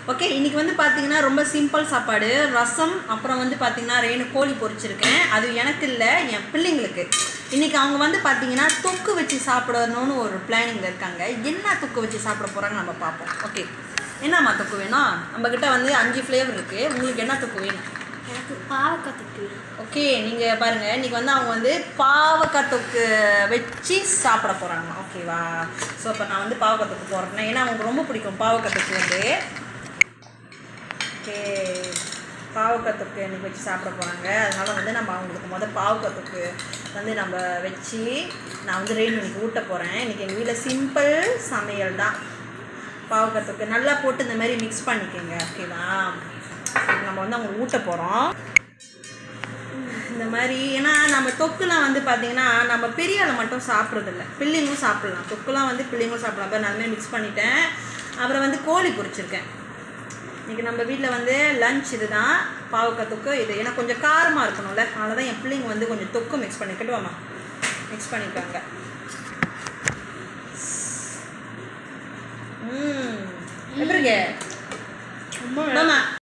Okay இன்னைக்கு வந்து பார்த்தீங்கன்னா ரொம்ப சிம்பிள் சாப்பாடு ரசம் அப்புறம் வந்து பார்த்தீங்கன்னா ரேணு கோழி பொரிச்சிருக்கேன் அது எனக்கு இல்லை என் பிள்ளைங்களுக்கு இன்னைக்கு அவங்க வந்து பார்த்தீங்கன்னா தொக்கு வச்சு சாப்பிடணும்னு ஒரு பிளானிங்கில் இருக்காங்க என்ன தொக்கு வச்சு சாப்பிட போகிறாங்க நம்ம பார்ப்போம் ஓகே என்னம்மா தொக்கு வேணும் நம்மக்கிட்ட வந்து அஞ்சு ஃப்ளேவர் இருக்குது உங்களுக்கு என்ன தொக்கு வேணும் எனக்கு பாவக்காய் தொக்கு வேணும். ஓகே நீங்கள் பாருங்கள் இன்றைக்கி வந்து அவங்க வந்து பாவக்காய் தொக்கு வச்சு சாப்பிட போகிறாங்க ஓகேவா ஸோ இப்போ நான் வந்து பாவக்காய் தொக்கு போடுறேன் ஏன்னா அவங்களுக்கு ரொம்ப பிடிக்கும் பாவக்காய் தொக்கு வந்து ஓகே பாவக்காய் தொக்கு இன்னைக்கு வச்சு சாப்பிட போகிறாங்க அதனால வந்து நம்ம அவங்களுக்கு முதல் பாவக்காய் தொக்கு வந்து நம்ம வச்சு நான் வந்து ரெயின் இன்னைக்கு ஊட்ட போகிறேன் இன்றைக்கி எங்கள் வீட்டில் சிம்பிள் சமையல் தான் பாவக்காய் தொக்கு நல்லா போட்டு இந்த மாதிரி மிக்ஸ் பண்ணிக்கோங்க ஓகேவா இப்ப நம்ம வந்து அவங்களுக்கு ஊட்ட போகிறோம் இந்த மாதிரி ஏன்னா நம்ம தொக்குலாம் வந்து பார்த்தீங்கன்னா நம்ம பெரிய ஆளை மட்டும் சாப்பிட்றதில்ல பிள்ளைங்களும் சாப்பிடலாம் தொக்குலாம் வந்து பிள்ளைங்களும் சாப்பிடலாம் அப்போ நான் மிக்ஸ் பண்ணிட்டேன் அப்புறம் வந்து கோழி பொரிச்சிருக்கேன் இன்றைக்கி நம்ம வீட்டில் வந்து லஞ்ச் இதுதான் பாவக்காய் தொக்கு இது ஏன்னா கொஞ்சம் காரமாக இருக்கணும்ல அதனால தான் என் பிள்ளைங்க வந்து கொஞ்சம் தொக்கு மிக்ஸ் பண்ணிக்கிட்டு வாமா மிக்ஸ் பண்ணிருக்காங்க ம் எப்படி இருக்கு ரொம்ப மாமா